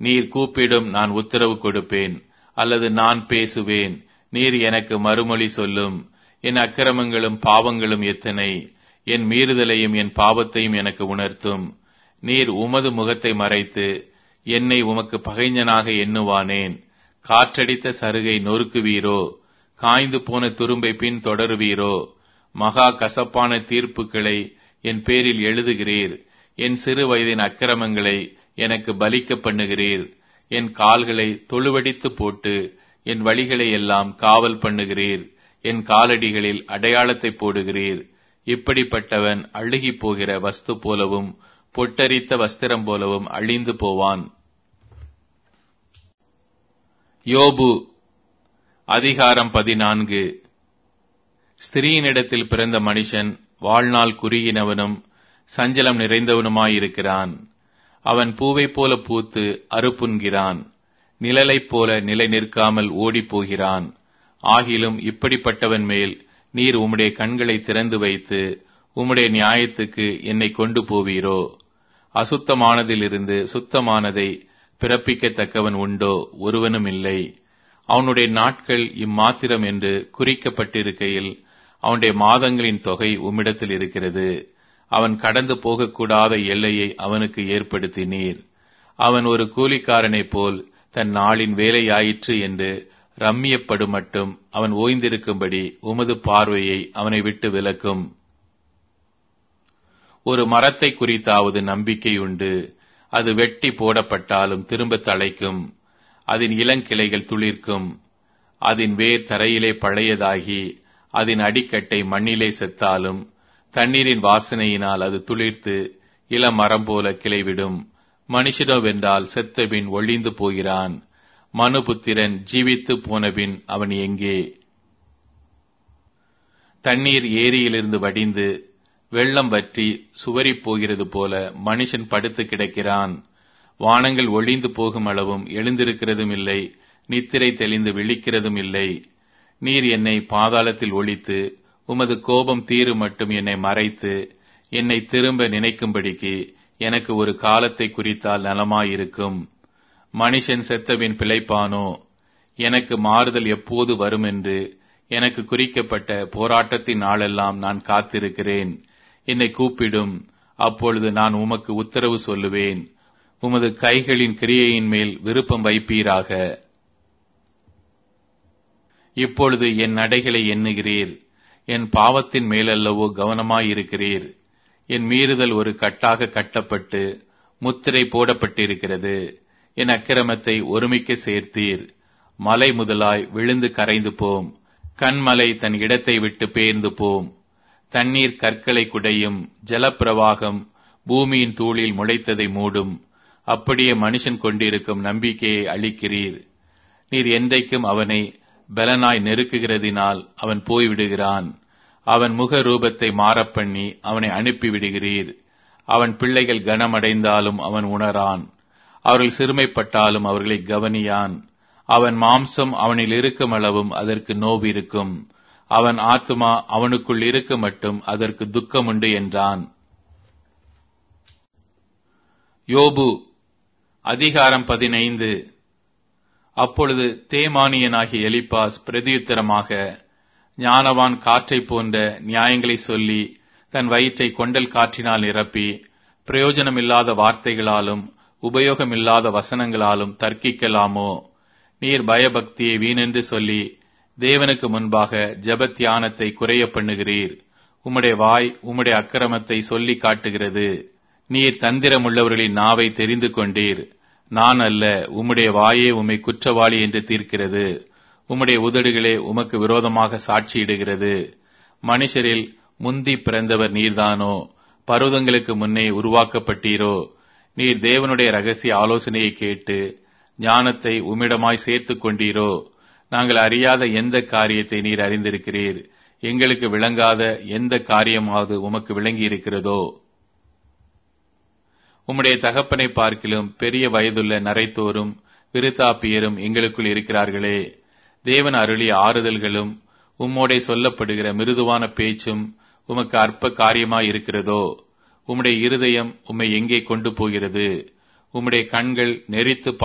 நீர் கூப்பிடும் நான் உத்தரவு கொடுப்பேன் அல்லது நான் பேசுவேன் நீர் எனக்கு மறுமொழி சொல்லும் என் அக்கிரமங்களும் பாவங்களும் எத்தனை என் மீறுதலையும் என் பாவத்தையும் எனக்கு உணர்த்தும் நீர் உமது முகத்தை மறைத்து என்னை உமக்கு பகைஞனாக எண்ணுவானேன் காற்றடித்த சருகை நொறுக்குவீரோ காய்ந்து போன துரும்பை பின் தொடருவீரோ மகா கசப்பான தீர்ப்புகளை என் பேரில் எழுதுகிறீர் என் சிறு வயதின் அக்கிரமங்களை எனக்கு பலிக்க பண்ணுகிறீர் என் கால்களை தொழுவடித்து போட்டு என் வழிகளை எல்லாம் காவல் பண்ணுகிறீர் என் காலடிகளில் அடையாளத்தை போடுகிறீர் இப்படிப்பட்டவன் அழுகி போகிற வஸ்து போலவும் பொட்டரித்த வஸ்திரம் போலவும் அழிந்து போவான் யோபு அதிகாரம் பதினான்கு ஸ்திரீயினிடத்தில் பிறந்த மனுஷன் வாழ்நாள் குறுகினவனும் சஞ்சலம் நிறைந்தவனுமாயிருக்கிறான் அவன் பூவைப் போல பூத்து அறுப்புண்கிறான் நிழலைப் போல நிலை நிற்காமல் ஓடிப்போகிறான் ஆகிலும் இப்படிப்பட்டவன் மேல் நீர் உம்முடைய கண்களை திறந்து வைத்து உம்முடைய நியாயத்துக்கு என்னை கொண்டு போவீரோ அசுத்தமானதிலிருந்து சுத்தமானதை பிறப்பிக்கத்தக்கவன் உண்டோ ஒருவனும் இல்லை அவனுடைய நாட்கள் இம்மாத்திரம் என்று குறிக்கப்பட்டிருக்கையில் அவனுடைய மாதங்களின் தொகை உம்மிடத்தில் இருக்கிறது அவன் கடந்து போகக்கூடாத எல்லையை அவனுக்கு ஏற்படுத்தினீர் அவன் ஒரு கூலிக்காரனைப் போல் தன் நாளின் வேலையாயிற்று என்று ரம்மியப்படும் மட்டும் அவன் ஓய்ந்திருக்கும்படி உமது பார்வையை அவனை விட்டு விலக்கும் ஒரு மரத்தை குறித்தாவது நம்பிக்கை உண்டு அது வெட்டி போடப்பட்டாலும் திரும்ப தழைக்கும் அதன் இளங்கிளைகள் துளிர்க்கும் அதன் வேர் தரையிலே பழையதாகி அதன் அடிக்கட்டை மண்ணிலே செத்தாலும் தண்ணீரின் வாசனையினால் அது துளிர்த்து இளம் மரம் போல கிளைவிடும் மனுஷனோ வென்றால் செத்தபின் ஒழிந்து போகிறான் மனுபுத்திரன் ஜீவித்து போனபின் அவன் எங்கே தண்ணீர் ஏரியிலிருந்து வடிந்து வெள்ளம் வற்றி சுவரிப் போகிறது போல மனுஷன் படுத்து கிடக்கிறான் வானங்கள் ஒளிந்து போகும் அளவும் எழுந்திருக்கிறதும் இல்லை நித்திரை தெளிந்து விழிக்கிறதும் இல்லை நீர் என்னை பாதாளத்தில் ஒழித்து உமது கோபம் தீரு மட்டும் என்னை மறைத்து என்னை திரும்ப நினைக்கும்படிக்கு எனக்கு ஒரு காலத்தை குறித்தால் நலமாயிருக்கும் மனுஷன் செத்தவின் பிழைப்பானோ எனக்கு மாறுதல் எப்போது வரும் என்று எனக்கு குறிக்கப்பட்ட போராட்டத்தின் நாளெல்லாம் நான் காத்திருக்கிறேன் என்னை கூப்பிடும் அப்பொழுது நான் உமக்கு உத்தரவு சொல்லுவேன் உமது கைகளின் கிரியையின் மேல் விருப்பம் வைப்பீராக இப்பொழுது என் நடைகளை எண்ணுகிறீர் என் பாவத்தின் மேலல்லவோ கவனமாயிருக்கிறீர் என் மீறுதல் ஒரு கட்டாக கட்டப்பட்டு முத்திரை போடப்பட்டிருக்கிறது என் அக்கிரமத்தை ஒருமிக்க சேர்த்தீர் மலை முதலாய் விழுந்து கரைந்து போம் கண்மலை தன் இடத்தை விட்டு பேர்ந்து போம் தண்ணீர் கற்களை குடையும் ஜலப்பிரவாகம் பூமியின் தூளில் முளைத்ததை மூடும் அப்படியே மனுஷன் கொண்டிருக்கும் நம்பிக்கையை அளிக்கிறீர் நீர் என்றைக்கும் அவனை பலனாய் நெருக்குகிறதினால் அவன் போய்விடுகிறான் அவன் முக ரூபத்தை மாறப்பண்ணி அவனை அனுப்பிவிடுகிறீர் அவன் பிள்ளைகள் கனமடைந்தாலும் அவன் உணரான் அவர்கள் சிறுமைப்பட்டாலும் அவர்களை கவனியான் அவன் மாம்சம் அவனில் இருக்கும் அளவும் அதற்கு நோவு இருக்கும் அவன் ஆத்மா அவனுக்குள் இருக்க மட்டும் அதற்கு துக்கம் உண்டு என்றான் யோபு அதிகாரம் பதினைந்து அப்பொழுது தேமானியனாகிய எலிப்பாஸ் பிரதியுத்தரமாக ஞானவான் காற்றைப் போன்ற நியாயங்களை சொல்லி தன் வயிற்றை கொண்டல் காற்றினால் நிரப்பி பிரயோஜனமில்லாத வார்த்தைகளாலும் உபயோகமில்லாத வசனங்களாலும் தர்க்கிக்கலாமோ நீர் பயபக்தியை வீணென்று சொல்லி தேவனுக்கு முன்பாக ஜபத்தியானத்தை குறைய பண்ணுகிறீர் உம்முடைய வாய் உம்முடைய அக்கிரமத்தை சொல்லி காட்டுகிறது நீர் தந்திரமுள்ளவர்களின் நாவை தெரிந்து கொண்டீர் நான் அல்ல உம்முடைய வாயே உம்மை குற்றவாளி என்று தீர்க்கிறது உம்முடைய உதடுகளே உமக்கு விரோதமாக சாட்சியிடுகிறது மனுஷரில் முந்தி பிறந்தவர் நீர்தானோ பருவதங்களுக்கு முன்னே உருவாக்கப்பட்டீரோ நீர் தேவனுடைய ரகசிய ஆலோசனையை கேட்டு ஞானத்தை உம்மிடமாய் சேர்த்துக் கொண்டீரோ நாங்கள் அறியாத எந்த காரியத்தை நீர் அறிந்திருக்கிறீர் எங்களுக்கு விளங்காத எந்த காரியமாவது உமக்கு விளங்கி இருக்கிறதோ உம்முடைய தகப்பனை பார்க்கிலும் பெரிய வயதுள்ள நரைத்தோரும் விருத்தாப்பியரும் எங்களுக்குள் இருக்கிறார்களே தேவன் அருளிய ஆறுதல்களும் உம்மோடே சொல்லப்படுகிற மிருதுவான பேச்சும் உமக்கு அற்ப காரியமாய் இருக்கிறதோ உம்முடைய இருதயம் உம்மை எங்கே கொண்டு போகிறது உம்முடைய கண்கள் நெறித்து